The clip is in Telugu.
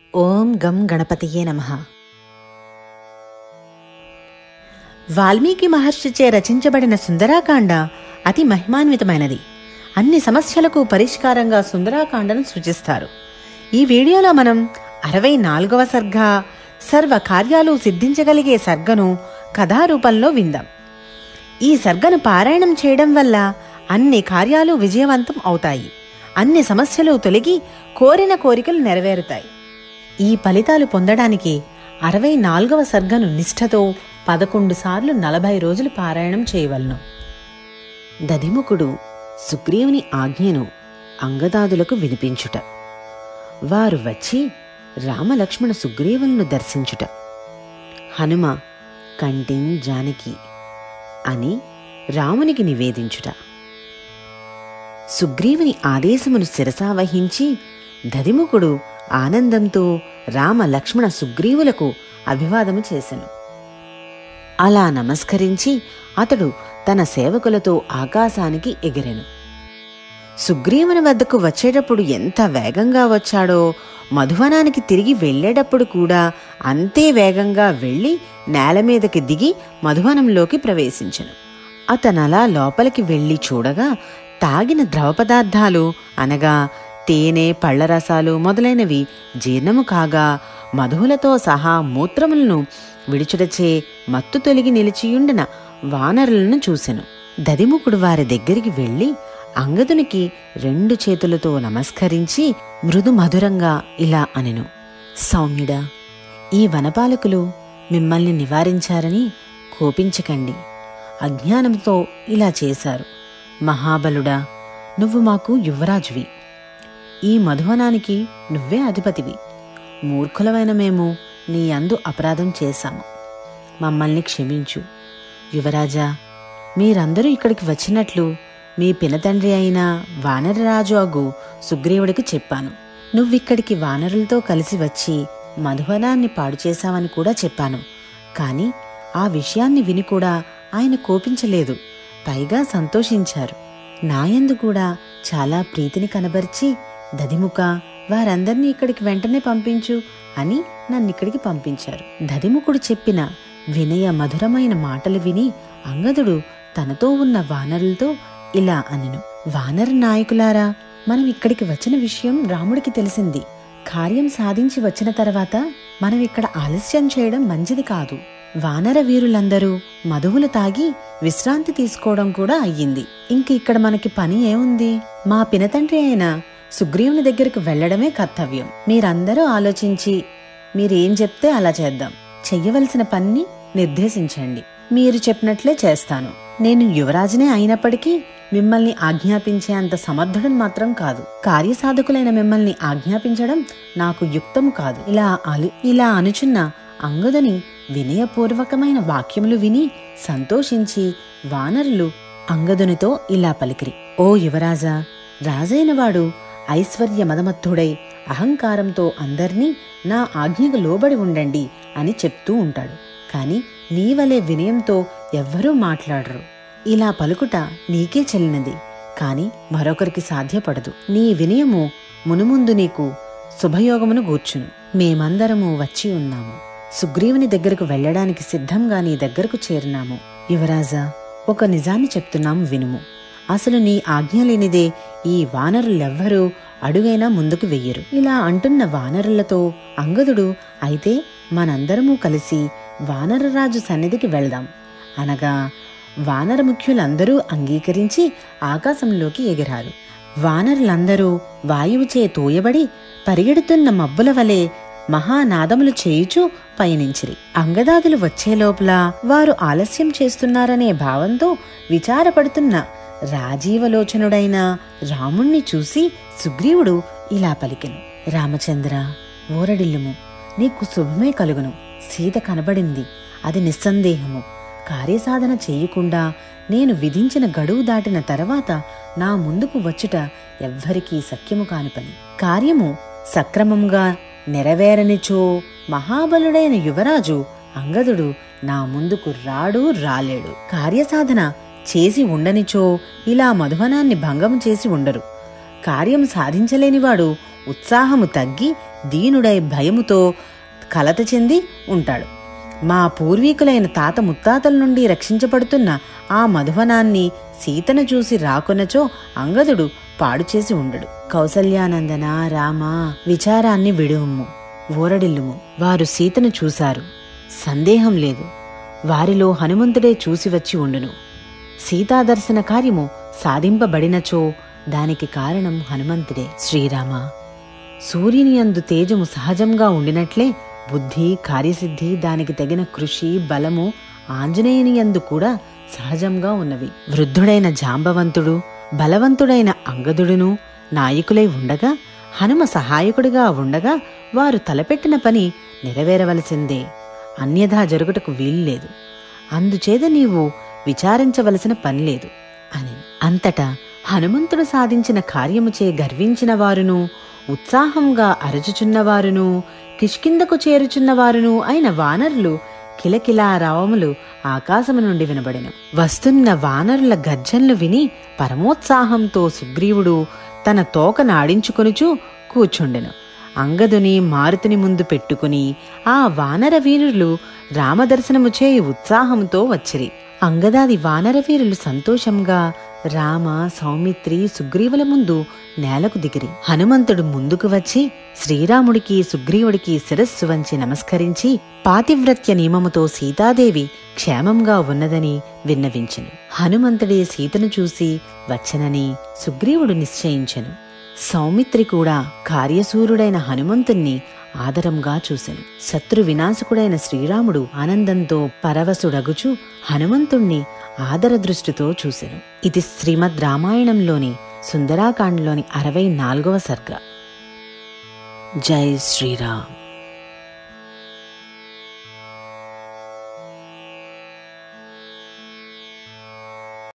ఓం గం గణపతియే నమ వాల్మీకి మహర్షిచే రచించబడిన సుందరాకాండ అతి మహిమాన్వితమైనది అన్ని సమస్యలకు పరిష్కారంగా సుందరాకాండను సూచిస్తారు ఈ వీడియోలో మనం అరవై నాలుగవ సర్గ సర్వ కార్యాలు సిద్ధించగలిగే సర్గను కథారూపంలో విందాం ఈ సర్గను పారాయణం చేయడం వల్ల అన్ని కార్యాలు విజయవంతం అవుతాయి అన్ని సమస్యలు తొలగి కోరిన కోరికలు నెరవేరుతాయి ఈ ఫలితాలు పొందడానికి అరవై నాలుగవ సర్గను నిష్ఠతో పదకొండు సార్లు నలభై రోజులు పారాయణం చేయవలను దధిముఖుడు సుగ్రీవుని ఆజ్ఞను అంగదాదులకు వినిపించుట వారు వచ్చి రామలక్ష్మణ సుగ్రీవులను దర్శించుట హనుమ కంటిన్ జానకి అని రామునికి నివేదించుట సుగ్రీవుని ఆదేశమును శిరసావహించి దదిముఖుడు ఆనందంతో రామ లక్ష్మణ సుగ్రీవులకు అభివాదము చేసెను అలా నమస్కరించి అతడు తన సేవకులతో ఆకాశానికి ఎగిరెను సుగ్రీవుని వద్దకు వచ్చేటప్పుడు ఎంత వేగంగా వచ్చాడో మధువనానికి తిరిగి వెళ్ళేటప్పుడు కూడా అంతే వేగంగా వెళ్ళి నేల మీదకి దిగి మధువనంలోకి ప్రవేశించెను అతనలా లోపలికి వెళ్ళి చూడగా తాగిన ద్రవ పదార్థాలు అనగా తేనె పళ్లరసాలు మొదలైనవి జీర్ణము కాగా మధువులతో సహా మూత్రములను విడుచుటచే మత్తు తొలగి నిలిచియుండిన వానరులను చూసెను దదిముఖుడు వారి దగ్గరికి వెళ్ళి అంగదునికి రెండు చేతులతో నమస్కరించి మృదు మధురంగా ఇలా అనెను సౌమ్యుడా ఈ వనపాలకులు మిమ్మల్ని నివారించారని కోపించకండి అజ్ఞానంతో ఇలా చేశారు మహాబలుడా నువ్వు మాకు యువరాజువి ఈ మధువనానికి నువ్వే అధిపతివి మూర్ఖులమైన మేము నీ అందు అపరాధం చేశాము మమ్మల్ని క్షమించు యువరాజా మీరందరూ ఇక్కడికి వచ్చినట్లు మీ పినతండ్రి అయిన వానరరాజు అగు సుగ్రీవుడికి చెప్పాను నువ్విక్కడికి వానరులతో కలిసి వచ్చి మధువనాన్ని పాడు చేశావని కూడా చెప్పాను కాని ఆ విషయాన్ని విని కూడా ఆయన కోపించలేదు పైగా సంతోషించారు నాయందు కూడా చాలా ప్రీతిని కనబరిచి దదిముక వారందర్నీ ఇక్కడికి వెంటనే పంపించు అని నన్నిక్కడికి పంపించారు దదిముకుడు చెప్పిన వినయ మధురమైన మాటలు విని అంగదుడు తనతో ఉన్న వానరులతో ఇలా అనెను వానర నాయకులారా మనం ఇక్కడికి వచ్చిన విషయం రాముడికి తెలిసింది కార్యం సాధించి వచ్చిన తర్వాత మనం ఇక్కడ ఆలస్యం చేయడం మంచిది కాదు వానర వీరులందరూ మధువులు తాగి విశ్రాంతి తీసుకోవడం కూడా అయ్యింది ఇంక ఇక్కడ మనకి పని ఏముంది మా పినతండ్రి అయిన సుగ్రీవుని దగ్గరికి వెళ్లడమే కర్తవ్యం మీరందరూ ఆలోచించి మీరేం చెప్తే అలా చేద్దాం చెయ్యవలసిన పన్ని నిర్దేశించండి మీరు చెప్పినట్లే చేస్తాను నేను యువరాజునే అయినప్పటికీ మిమ్మల్ని ఆజ్ఞాపించే అంత సమర్థుడని మాత్రం కాదు కార్యసాధకులైన మిమ్మల్ని ఆజ్ఞాపించడం నాకు యుక్తము కాదు ఇలా అలు ఇలా అనుచున్న అంగదుని వినయపూర్వకమైన వాక్యములు విని సంతోషించి వానరులు అంగదునితో ఇలా పలికిరి ఓ యువరాజా రాజైనవాడు ఐశ్వర్య మదమత్తుడై అహంకారంతో అందర్నీ నా ఆజ్ఞకు లోబడి ఉండండి అని చెప్తూ ఉంటాడు కాని నీవలే వినయంతో ఎవ్వరూ మాట్లాడరు ఇలా పలుకుట నీకే చెల్లినది కాని మరొకరికి సాధ్యపడదు నీ వినయము మునుముందు నీకు శుభయోగమును గూర్చును మేమందరము వచ్చి ఉన్నాము సుగ్రీవుని దగ్గరకు వెళ్ళడానికి సిద్ధంగా నీ దగ్గరకు చేరినాము యువరాజా ఒక నిజాన్ని చెప్తున్నాము వినుము అసలు నీ ఆజ్ఞ లేనిదే ఈ వానరులెవ్వరూ అడుగైనా ముందుకు వెయ్యరు ఇలా అంటున్న వానరులతో అంగదుడు అయితే మనందరము కలిసి వానరరాజు సన్నిధికి వెళ్దాం అనగా వానర ముఖ్యులందరూ అంగీకరించి ఆకాశంలోకి ఎగిరారు వానరులందరూ వాయువుచే తోయబడి పరిగెడుతున్న మబ్బుల వలె మహానాదములు చేయుచూ పయనించిరి అంగదాదులు వచ్చే లోపల వారు ఆలస్యం చేస్తున్నారనే భావంతో విచారపడుతున్న రాజీవలోచనుడైన రాముణ్ణి చూసి సుగ్రీవుడు ఇలా పలికెను రామచంద్ర ఓరడిల్లుము నీకు శుభమే కలుగును సీత కనబడింది అది నిస్సందేహము కార్యసాధన చేయకుండా నేను విధించిన గడువు దాటిన తర్వాత నా ముందుకు వచ్చుట ఎవ్వరికీ సఖ్యము కాని పని కార్యము సక్రమంగా నెరవేరనిచో మహాబలుడైన యువరాజు అంగదుడు నా ముందుకు రాడు రాలేడు కార్యసాధన చేసి ఉండనిచో ఇలా మధువనాన్ని భంగం చేసి ఉండరు కార్యం సాధించలేనివాడు ఉత్సాహము తగ్గి దీనుడై భయముతో కలత చెంది ఉంటాడు మా పూర్వీకులైన తాత ముత్తాతల నుండి రక్షించబడుతున్న ఆ మధువనాన్ని సీతను చూసి రాకొనచో అంగదుడు పాడు చేసి ఉండడు కౌసల్యానందన రామ విచారాన్ని విడుము ఊరడిల్లుము వారు సీతను చూశారు సందేహం లేదు వారిలో హనుమంతుడే చూసి వచ్చి ఉండును సీతాదర్శన కార్యము సాధింపబడినచో దానికి కారణం హనుమంతుడే శ్రీరామ సూర్యుని అందు తేజము సహజంగా ఉండినట్లే బుద్ధి కార్యసిద్ధి దానికి తగిన కృషి బలము ఆంజనేయుని యందు కూడా సహజంగా ఉన్నవి వృద్ధుడైన జాంబవంతుడు బలవంతుడైన అంగదుడును నాయకులై ఉండగా హనుమ సహాయకుడిగా ఉండగా వారు తలపెట్టిన పని నెరవేరవలసిందే అన్యథా జరుగుటకు వీల్లేదు అందుచేత నీవు విచారించవలసిన పనిలేదు అని అంతటా హనుమంతుడు సాధించిన కార్యముచే గర్వించిన వారును ఉత్సాహంగా అరచుచున్నవారును కిష్కిందకు చేరుచున్నవారును అయిన వానరులు కిలకిలా రావములు ఆకాశము నుండి వినబడెను వస్తున్న వానరుల గర్జనలు విని పరమోత్సాహంతో సుగ్రీవుడు తన తోక నాడించుకొనుచు కూర్చుండెను అంగదుని మారుతిని ముందు పెట్టుకుని ఆ వానర వీరులు రామదర్శనము చేయి ఉత్సాహంతో వచ్చిరి అంగదాది వానర వీరులు సంతోషంగా రామ సౌమిత్రి సుగ్రీవుల ముందు నేలకు దిగిరి హనుమంతుడు ముందుకు వచ్చి శ్రీరాముడికి సుగ్రీవుడికి శిరస్సు వంచి నమస్కరించి పాతివ్రత్య నియమముతో సీతాదేవి క్షేమంగా ఉన్నదని విన్నవించెను హనుమంతుడే సీతను చూసి వచ్చనని సుగ్రీవుడు నిశ్చయించెను సౌమిత్రి కూడా కార్యసూరుడైన హనుమంతుణ్ణి ఆదరంగా చూసెను శత్రు వినాశకుడైన శ్రీరాముడు ఆనందంతో పరవశుడగుచు హనుమంతుణ్ణి ఆదర దృష్టితో చూసెను ఇది శ్రీమద్ రామాయణంలోని సుందరాకాండలోని అరవై నాలుగవ సర్గ జై శ్రీరామ్